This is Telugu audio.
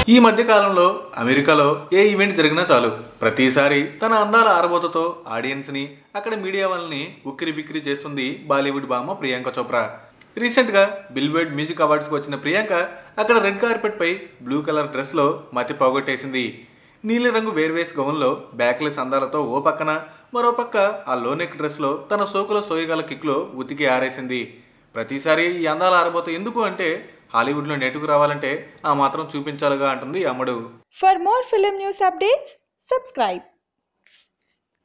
ఈ మధ్య కాలంలో అమెరికాలో ఏ ఈవెంట్ జరిగినా చాలు ప్రతిసారి తన అందాల ఆరబోతతో ఆడియన్స్ని అక్కడ మీడియా వాళ్ళని ఉక్కిరి బిక్కిరి చేస్తుంది బాలీవుడ్ బామ్మ ప్రియాంక చోప్రా రీసెంట్గా బిల్బర్డ్ మ్యూజిక్ అవార్డ్స్కి వచ్చిన ప్రియాంక అక్కడ రెడ్ కార్పెట్పై బ్లూ కలర్ డ్రెస్లో మతి పోగొట్టేసింది నీలిరంగు వేర్వేస్ గౌన్లో బ్యాక్లెస్ అందాలతో ఓ పక్కన మరో పక్క ఆ లోనెక్ డ్రెస్లో తన సోకుల సోయగల కిక్లో ఉతికి ఆరేసింది ప్రతిసారి ఈ అందాల ఆరబోత ఎందుకు అంటే హాలీవుడ్లో నెట్టుకు రావాలంటే ఆ మాత్రం చూపించాలిగా అంటుంది ఈ అమ్మడు For more film news updates, subscribe.